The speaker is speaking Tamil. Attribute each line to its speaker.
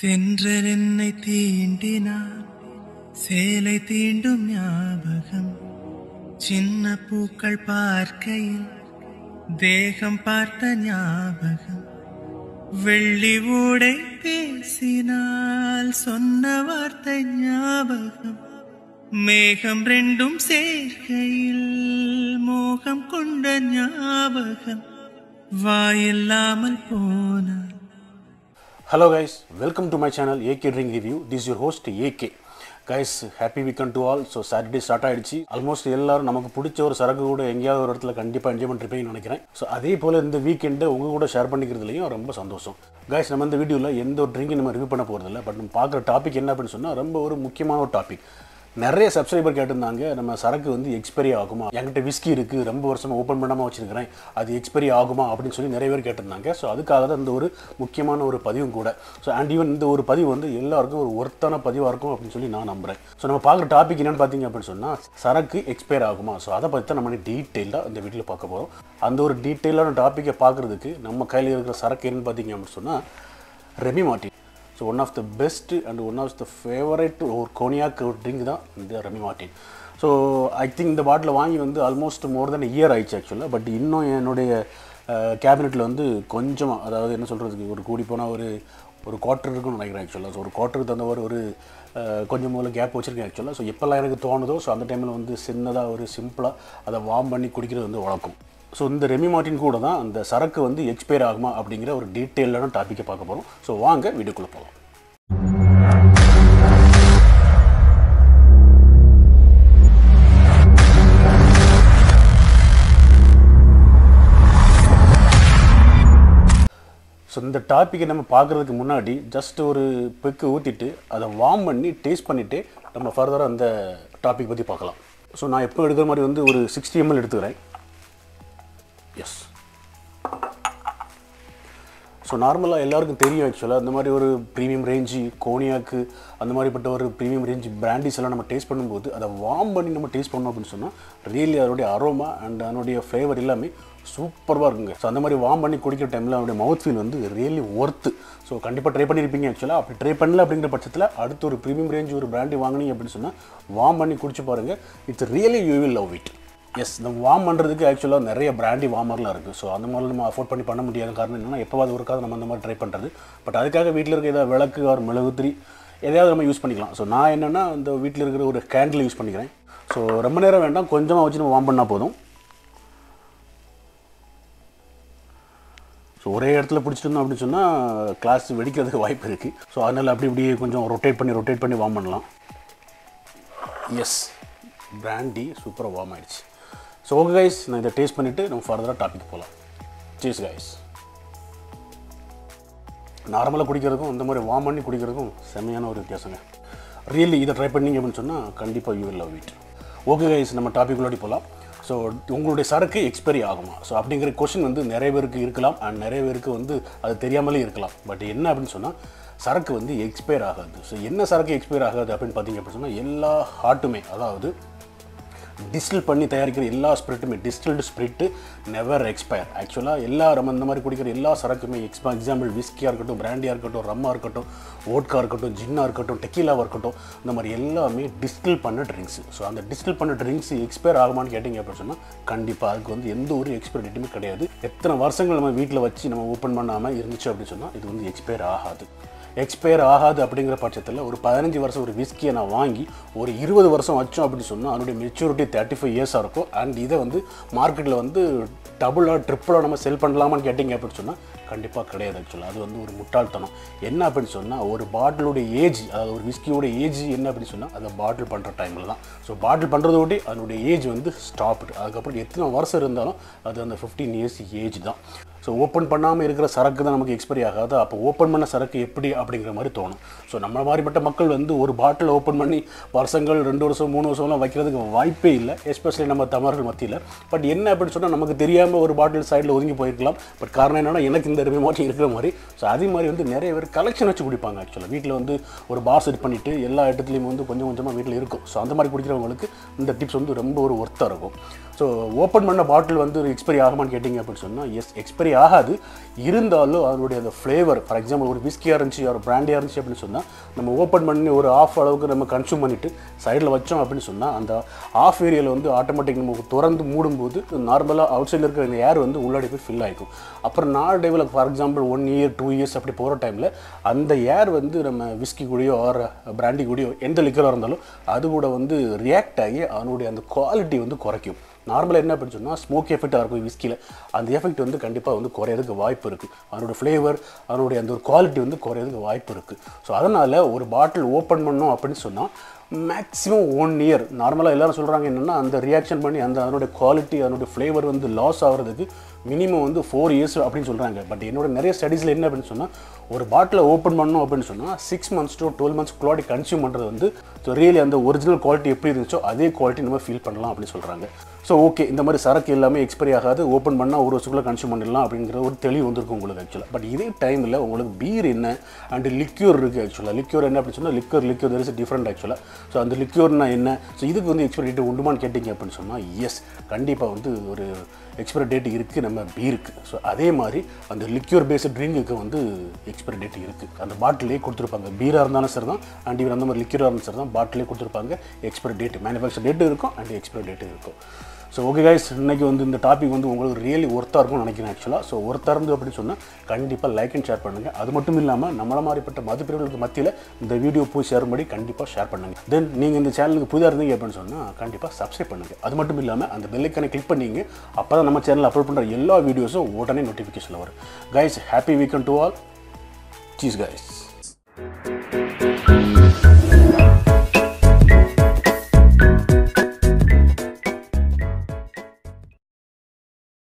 Speaker 1: தென்றல் என்னை தீண்டினான் சேலை தீண்டும் ஞாபகம் சின்ன பூக்கள் பார்க்கையில் தேகம் பார்த்த ஞாபகம் வெள்ளி ஊடை பேசினால் சொன்ன வார்த்தை ஞாபகம் மேகம் ரெண்டும் சேர்க்கையில் மோகம் கொண்ட ஞாபகம் வாயில்லாமல் போனான்
Speaker 2: hello guys welcome to my channel AK drink review this your host AK guys happy weekend to all so Saturday start ஆயிடுச்சு ஆல்மோஸ்ட் எல்லாரும் நமக்கு பிடிச்ச ஒரு சரக்கு கூட எங்கேயாவது ஒரு இடத்துல கண்டிப்பாக என்ஜாய் பண்ணிருப்பீங்கன்னு நினைக்கிறேன் ஸோ அதே போல் இந்த வீக்கெண்டை உங்கள் கூட ஷேர் பண்ணிக்கிறதுலையும் ரொம்ப சந்தோஷம் கைஸ் நம்ம இந்த வீடியோவில் எந்த ஒரு ட்ரிங்க் நம்ம ரிவ்யூ பண்ண போகிறதில்ல பட் நம்ம பார்க்குற டாபிக் என்ன அப்படின்னு சொன்னால் ரொம்ப ஒரு முக்கியமான ஒரு டாபிக் நிறைய சப்ஸ்கிரைபர் கேட்டிருந்தாங்க நம்ம சரக்கு வந்து எக்ஸ்பைரி ஆகுமா என்கிட்ட விஸ்கி இருக்குது ரொம்ப வருஷமாக ஓப்பன் பண்ணாமல் வச்சிருக்கிறேன் அது எக்ஸ்பைரி ஆகுமா அப்படின்னு சொல்லி நிறைய பேர் கேட்டிருந்தாங்க ஸோ அதுக்காக தான் இந்த ஒரு முக்கியமான ஒரு பதிவும் கூட ஸோ அண்ட் ஈவன் இந்த ஒரு பதிவு வந்து எல்லாருக்கும் ஒரு ஒர்த்தான பதிவாக இருக்கும் அப்படின்னு சொல்லி நான் நம்புகிறேன் ஸோ நம்ம பார்க்குற டாபிக் என்னென்னு பார்த்தீங்க அப்படின்னு சொன்னால் சரக்கு எக்ஸ்பயர் ஆகுமா ஸோ அதை பற்றி தான் நம்ம டீட்டெயிலாக இந்த வீட்டில் பார்க்க போகிறோம் அந்த ஒரு டீட்டெயிலான டாப்பிக்கை பார்க்குறதுக்கு நம்ம கையில் இருக்கிற சரக்கு என்னன்னு பார்த்தீங்க அப்படின்னு சொன்னால் Remy Martin so one of the best and one of the favourite ஒரு கோனியாக் ஒரு ட்ரிங்க் தான் இந்த Remy Martin so I think இந்த பாட்டில் வாங்கி வந்து ஆல்மோஸ்ட் மோர் தென் இயர் ஆயிடுச்சு ஆக்சுவலாக பட் இன்னும் என்னுடைய கேபினெட்டில் வந்து கொஞ்சமாக அதாவது என்ன சொல்கிறதுக்கு ஒரு கூடி போனால் ஒரு ஒரு குவார்ட்டர் இருக்குன்னு நினைக்கிறேன் ஆக்சுவலாக ஸோ ஒரு குவார்ட்டருக்கு தகுந்த மாதிரி ஒரு அஹ், கொஞ்சம் முதல்ல கேப் வச்சுருக்கேன் ஆக்சுவலாக ஸோ எப்போல்லாம் எனக்கு தோணுதோ ஸோ அந்த டைமில் வந்து சின்னதாக ஒரு சிம்பிளாக அதை வார்ம் பண்ணி குடிக்கிறது வந்து வழக்கம் ஸோ இந்த ரெமி மார்ட்டின் கூட தான் அந்த சரக்கு வந்து எக்ஸ்பயர் ஆகுமா அப்படிங்கிற ஒரு டீட்டெயிலான டாப்பிக்கை பார்க்க போகிறோம் ஸோ வாங்க வீடியோக்குள்ளே போகலாம் ஸோ இந்த டாப்பிக்கை நம்ம பார்க்குறதுக்கு முன்னாடி ஜஸ்ட் ஒரு பெக்கு ஊற்றிட்டு அதை வார்ம் பண்ணி டேஸ்ட் பண்ணிவிட்டு நம்ம ஃபர்தராக அந்த டாபிக் பற்றி பார்க்கலாம் ஸோ நான் எப்போ எடுக்கிற மாதிரி வந்து ஒரு சிக்ஸ்டி எம்எல் எடுத்துக்கிறேன் எஸ் ஸோ நார்மலாக எல்லாருக்கும் தெரியும் ஆக்சுவலாக அந்த மாதிரி ஒரு ப்ரீமியம் ரேஞ்சு கோனியாக்கு அந்த மாதிரிப்பட்ட ஒரு ப்ரீமியம் ரேஞ்ச் பிராண்டிஸ் எல்லாம் நம்ம டேஸ்ட் பண்ணும்போது அதை வார்ம் பண்ணி நம்ம டேஸ்ட் பண்ணோம் அப்படின்னு சொன்னால் ரியலி அதனுடைய அரோமா அண்ட் அதனுடைய ஃப்ளேவர் எல்லாமே சூப்பராக இருக்குங்க ஸோ அந்த மாதிரி வார்ம் பண்ணி குடிக்கிற டைமில் அதனுடைய மவுத் ஃபீல் வந்து ரியலி ஒர்த்து ஸோ கண்டிப்பாக ட்ரை பண்ணியிருப்பீங்க ஆக்சுவலாக அப்படி ட்ரை பண்ணல அப்படிங்கிற பட்சத்தில் அடுத்து ஒரு ப்ரீமியம் ரேஞ்ச் ஒரு பிராண்டி வாங்கினீங்க அப்படின்னு சொன்னால் வார்ம் பண்ணி குடிச்சு பாருங்கள் it's really you will love it yes இந்த வார்ம் பண்ணுறதுக்கு ஆக்சுவலாக நிறைய பிராண்டி வார்மர்லாம் இருக்குது ஸோ அந்த மாதிரி நம்ம அஃபோர்ட் பண்ணி பண்ண முடியாத காரணம் என்னன்னா எப்போவாது ஒருக்காவது நம்ம அந்த மாதிரி ட்ரை பண்ணுறது பட் அதுக்காக வீட்டில் இருக்க ஏதாவது விளக்கு ஒரு மெழுகுத்திரி எதையாவது நம்ம யூஸ் பண்ணிக்கலாம் ஸோ நான் என்னென்னா இந்த வீட்டில் இருக்கிற ஒரு கேண்டில் யூஸ் பண்ணிக்கிறேன் ஸோ ரொம்ப நேரம் வேண்டாம் கொஞ்சமாக வச்சு நம்ம வார்ம் பண்ணால் போதும் ஸோ ஒரே இடத்துல பிடிச்சிட்டு இருந்தோம் அப்படின்னு சொன்னால் கிளாஸ் வெடிக்கிறதுக்கு வாய்ப்பு இருக்குது ஸோ அதனால் அப்படி இப்படி கொஞ்சம் ரொட்டேட் பண்ணி ரொட்டேட் பண்ணி வார்ம் பண்ணலாம் எஸ் பிராண்டி சூப்பராக வார்ம் ஆயிடுச்சு ஸோ ஓகே கைஸ் நான் இதை டேஸ்ட் பண்ணிவிட்டு நம்ம ஃபர்தராக டாபிக் போகலாம் சீஸ் கைஸ் நார்மலாக குடிக்கிறதுக்கும் இந்த மாதிரி வார்ம் பண்ணி குடிக்கிறதுக்கும் செம்மையான ஒரு வித்தியாசங்க ரியலி இதை ட்ரை பண்ணீங்க அப்படின்னு சொன்னால் கண்டிப்பாக you will love it okay guys நம்ம டாபிக் உள்ளாடி போகலாம் ஸோ உங்களுடைய சரக்கு எக்ஸ்பைரி ஆகுமா ஸோ அப்படிங்கிற கொஷின் வந்து நிறைய பேருக்கு இருக்கலாம் அண்ட் நிறைய பேருக்கு வந்து அது தெரியாமலே இருக்கலாம் பட் என்ன அப்படின்னு சொன்னால் சரக்கு வந்து எக்ஸ்பயர் ஆகாது ஸோ என்ன சரக்கு எக்ஸ்பயர் ஆகாது அப்படின்னு பார்த்தீங்க அப்படின்னு சொன்னால் எல்லா ஹாட்டுமே அதாவது டிஸ்டில் பண்ணி தயாரிக்கிற எல்லா ஸ்பிரிட்டுமே டிஸ்டில்டு ஸ்பிரிட்டு நெவர் எக்ஸ்பயர் ஆக்சுவலாக எல்லா நம்ம இந்த மாதிரி குடிக்கிற எல்லா சரக்குமே எக்ஸ்பா எக்ஸாம்பிள் விஸ்கியாக இருக்கட்டும் பிராண்டியாக இருக்கட்டும் ரம்மா இருக்கட்டும் ஓட்கா இருக்கட்டும் ஜின்னாக இருக்கட்டும் டெக்கீலாவாக இருக்கட்டும் இந்த மாதிரி எல்லாமே டிஸ்டில் பண்ண ட்ரிங்க்ஸ் ஸோ அந்த டிஸ்டில் பண்ண ட்ரிங்க்ஸ் எக்ஸ்பயர் ஆகுமான்னு கேட்டிங்க அப்படின்னு சொன்னால் கண்டிப்பாக அதுக்கு வந்து எந்த ஒரு எக்ஸ்பயர் டேட்டுமே கிடையாது எத்தனை வருஷங்கள் நம்ம வீட்டில் வச்சு நம்ம ஓப்பன் பண்ணாமல் இருந்துச்சு அப்படின்னு சொன்னால் இது வந்து எக்ஸ்பயர் ஆகாது எக்ஸ்பயர் ஆகாது அப்படிங்கிற பட்சத்தில் ஒரு பதினஞ்சு வருஷம் ஒரு விஸ்கியை நான் வாங்கி ஒரு இருபது வருஷம் வச்சோம் அப்படின்னு சொன்னால் அதனுடைய மெச்சூரிட்டி தேர்ட்டி ஃபைவ் இயர்ஸாக இருக்கும் அண்ட் இதை வந்து மார்க்கெட்டில் வந்து டபுளாக ட்ரிப்பிளாக நம்ம செல் பண்ணலாமான்னு கேட்டிங்க அப்படின்னு சொன்னால் கண்டிப்பாக கிடையாது ஆக்சுவலாக அது வந்து ஒரு முட்டாள்தனம் என்ன அப்படின்னு சொன்னால் ஒரு பாட்டிலுடைய ஏஜ் அதாவது ஒரு விஸ்கியோட ஏஜ் என்ன அப்படின்னு சொன்னால் அதை பாட்டில் பண்ணுற டைமில் தான் ஸோ பாட்டில் பண்ணுறதோட்டி அதனுடைய ஏஜ் வந்து ஸ்டாப்டு அதுக்கப்புறம் எத்தனை வருஷம் இருந்தாலும் அது அந்த ஃபிஃப்டீன் இயர்ஸ் ஏஜ் தான் ஸோ ஓப்பன் பண்ணாமல் இருக்கிற சரக்கு தான் நமக்கு எக்ஸ்பைரி ஆகாது அப்போ ஓப்பன் பண்ண சரக்கு எப்படி அப்படிங்கிற மாதிரி தோணும் ஸோ நம்ம மாதிரிப்பட்ட மக்கள் வந்து ஒரு பாட்டில் ஓப்பன் பண்ணி வருஷங்கள் ரெண்டு வருஷம் மூணு வருஷம்லாம் வைக்கிறதுக்கு வாய்ப்பே இல்லை எஸ்பெஷலி நம்ம தமிழர்கள் மத்தியில் பட் என்ன அப்படின்னு சொன்னால் நமக்கு தெரியாமல் ஒரு பாட்டில் சைடில் ஒதுங்கி போயிருக்கலாம் பட் காரணம் என்னன்னா எனக்கு இந்த ரெமி மாட்டி இருக்கிற மாதிரி ஸோ அதே மாதிரி வந்து நிறைய பேர் கலெக்ஷன் வச்சு குடிப்பாங்க ஆக்சுவலாக வீட்டில் வந்து ஒரு பார் செட் பண்ணிவிட்டு எல்லா இடத்துலையும் வந்து கொஞ்சம் கொஞ்சமாக வீட்டில் இருக்கும் ஸோ அந்த மாதிரி குடிக்கிறவங்களுக்கு இந்த டிப்ஸ் வந்து ரொம்ப ஒரு ஒர்த்தாக இருக்கும் ஸோ ஓப்பன் பண்ண பாட்டில் வந்து எக்ஸ்பைரி ஆகுமான்னு கேட்டிங்க அப்படின்னு சொன்னால் எஸ் எக்ஸ்பைரி ஆகாது இருந்தாலும் அதனுடைய அந்த ஃப்ளேவர் ஃபார் எக்ஸாம்பிள் ஒரு விஸ்கியாக இருந்துச்சு ஒரு பிராண்டியாக இருந்துச்சு அப்படின்னு சொன்னால் நம்ம ஓப்பன் பண்ணி ஒரு ஆஃப் அளவுக்கு நம்ம கன்சியூம் பண்ணிவிட்டு சைடில் வச்சோம் அப்படின்னு சொன்னால் அந்த ஆஃப் ஏரியாவில் வந்து ஆட்டோமேட்டிக் நம்ம திறந்து மூடும்போது நார்மலாக அவுட் சைடில் இருக்கிற இந்த ஏர் வந்து உள்ளாடி போய் ஃபில் ஆகிக்கும் அப்புறம் நாலு டைவில் for example one year two years அப்படி போகிற டைமில் அந்த ஏர் வந்து நம்ம விஸ்கி கூடயோ ஆர் பிராண்டி கூடயோ எந்த லிக்கராக இருந்தாலும் அது கூட வந்து ரியாக்ட் ஆகி அதனுடைய அந்த குவாலிட்டி வந்து குறைக்கும் நார்மலாக என்ன அப்படின்னு சொன்னால் ஸ்மோக் எஃபெக்டாக இருக்கும் விஸ்கியில் அந்த எஃபெக்ட் வந்து கண்டிப்பாக வந்து குறையிறதுக்கு வாய்ப்பு இருக்குது அதனோட ஃப்ளேவர் அதனுடைய அந்த ஒரு குவாலிட்டி வந்து குறையிறதுக்கு வாய்ப்பு இருக்குது ஸோ அதனால் ஒரு பாட்டில் ஓப்பன் பண்ணோம் அப்படின்னு சொன்னால் மேக்ஸிமம் ஒன் இயர் நார்மலாக எல்லாரும் சொல்கிறாங்க என்னென்னா அந்த ரியாக்ஷன் பண்ணி அந்த அதனுடைய குவாலிட்டி அதனுடைய ஃப்ளேவர் வந்து லாஸ் ஆகிறதுக்கு மினிமம் வந்து ஃபோர் இயர்ஸ் அப்படின்னு சொல்கிறாங்க பட் என்னோட நிறைய ஸ்டடீஸில் என்ன அப்படின்னு சொன்னால் ஒரு பாட்டில் ஓப்பன் பண்ணோம் அப்படின்னு சொன்னால் six months to twelve months quality consume பண்ணுறது வந்து ஸோ ரியலி அந்த ஒரிஜினல் குவாலிட்டி எப்படி இருந்துச்சோ அதே குவாலிட்டி நம்ம ஃபீல் பண்ணலாம் அப்படின்னு சொல்கிறாங்க ஸோ ஓகே இந்த மாதிரி சரக்கு எல்லாமே எக்ஸ்பைரி ஆகாது ஓப்பன் பண்ணால் ஒரு வருஷத்துக்குள்ளே கன்சியூம் பண்ணிடலாம் அப்படிங்கிற ஒரு தெளிவு வந்திருக்கும் உங்களுக்கு ஆக்சுவலாக பட் இதே டைமில் உங்களுக்கு பீர் என்ன அண்ட் லிக்யூர் இருக்குது ஆக்சுவலாக லிக்யூர் என்ன அப்படின்னு சொன்னால் liqueur liqueur there is different ஆக்சுவலாக ஸோ அந்த லிக்யூர்னா என்ன ஸோ இதுக்கு வந்து எக்ஸ்பைரி டேட் உண்டுமான்னு கேட்டிங்க அப்படின்னு சொன்னால் எஸ் கண்டிப்பாக வந்து ஒரு எக்ஸ்பைரி டேட் இருக்குது நம்ம பீருக்கு ஸோ அதே மாதிரி அந்த லிக்யூர் பேஸ்டு ட்ரிங்குக்கு வந்து எக்ஸ்பைரி டேட் இருக்குது அந்த பாட்டிலே கொடுத்துருப்பாங்க பீராக இருந்தாலும் சரி தான் அண்ட் இவர் அந்த மாதிரி லிக்யூராக இருந்தாலும் சரி தான் பாட்டிலே கொடுத்துருப்பாங்க எக்ஸ்பைரி டேட் மேனுஃபேக்சர் டேட்டு இருக்கும் அண்ட் எக்ஸ்பைரி டேட்டு இருக்கும் ஸோ ஓகே கைஸ் இன்னைக்கு வந்து இந்த டாபிக் வந்து உங்களுக்கு ரியலி ஒர்த்தாக இருக்கும்னு நினைக்கிறேன் ஆக்சுவலாக ஸோ ஒர்த்தாக இருந்து அப்படின்னு சொன்னால் கண்டிப்பாக லைக் அண்ட் ஷேர் பண்ணுங்கள் அது மட்டும் இல்லாமல் நம்மள மாதிரிப்பட்ட மதிப்பிரிவுகளுக்கு மத்தியில் இந்த வீடியோ போய் சேரும்படி கண்டிப்பாக ஷேர் பண்ணுங்கள் தென் நீங்கள் இந்த சேனலுக்கு புதிதாக இருந்தீங்க அப்படின்னு சொன்னால் கண்டிப்பாக சப்ஸ்கிரைப் பண்ணுங்கள் அது மட்டும் இல்லாமல் அந்த பெல்லைக்கானை கிளிக் பண்ணிங்க அப்போ தான் நம்ம சேனலில் அப்லோட் பண்ணுற எல்லா வீடியோஸும் உடனே நோட்டிஃபிகேஷனில் வரும் guys happy weekend to all சீஸ் கைஸ்